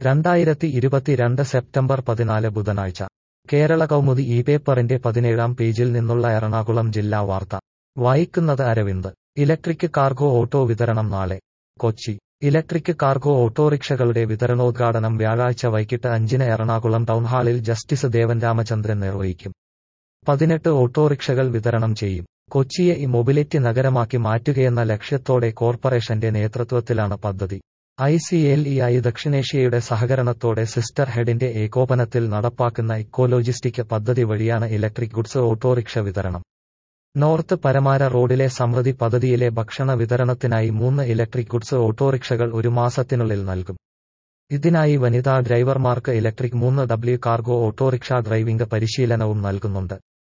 രണ്ടായിരത്തി ഇരുപത്തിരണ്ട് സെപ്റ്റംബർ പതിനാല് ബുധനാഴ്ച കേരള കൗമുദി ഈ പേപ്പറിന്റെ പതിനേഴാം പേജിൽ നിന്നുള്ള എറണാകുളം ജില്ലാ വാർത്ത വായിക്കുന്നത് അരവിന്ദ് ഇലക്ട്രിക് കാർഗോ ഓട്ടോ വിതരണം നാളെ കൊച്ചി ഇലക്ട്രിക് കാർഗോ ഓട്ടോറിക്ഷകളുടെ വിതരണോദ്ഘാടനം വ്യാഴാഴ്ച വൈകിട്ട് അഞ്ചിന് എറണാകുളം ടൗൺഹാളിൽ ജസ്റ്റിസ് ദേവൻ രാമചന്ദ്രൻ നിർവഹിക്കും പതിനെട്ട് ഓട്ടോറിക്ഷകൾ വിതരണം ചെയ്യും കൊച്ചിയെ ഈ മൊബിലിറ്റി നഗരമാക്കി മാറ്റുകയെന്ന ലക്ഷ്യത്തോടെ കോർപ്പറേഷന്റെ നേതൃത്വത്തിലാണ് പദ്ധതി I C L E I ദക്ഷിണേഷ്യയുടെ സഹകരണത്തോടെ സിസ്റ്റർ ഹെഡിന്റെ ഏകോപനത്തിൽ നടപ്പാക്കുന്ന ഇക്കോലോജിസ്റ്റിക് പദ്ധതി വഴിയാണ് ഇലക്ട്രിക് ഗുഡ്സ് ഓട്ടോറിക്ഷ വിതരണം നോർത്ത് പരമാര റോഡിലെ സമൃദ്ധി പദ്ധതിയിലെ ഭക്ഷണ വിതരണത്തിനായി മൂന്ന് ഇലക്ട്രിക് ഗുഡ്സ് ഓട്ടോറിക്ഷകൾ ഒരു മാസത്തിനുള്ളിൽ നൽകും ഇതിനായി വനിതാ ഡ്രൈവർമാർക്ക് ഇലക്ട്രിക് മൂന്ന് ഡബ്ല്യു കാർഗോ ഓട്ടോറിക്ഷ ഡ്രൈവിംഗ് പരിശീലനവും നൽകുന്നുണ്ട്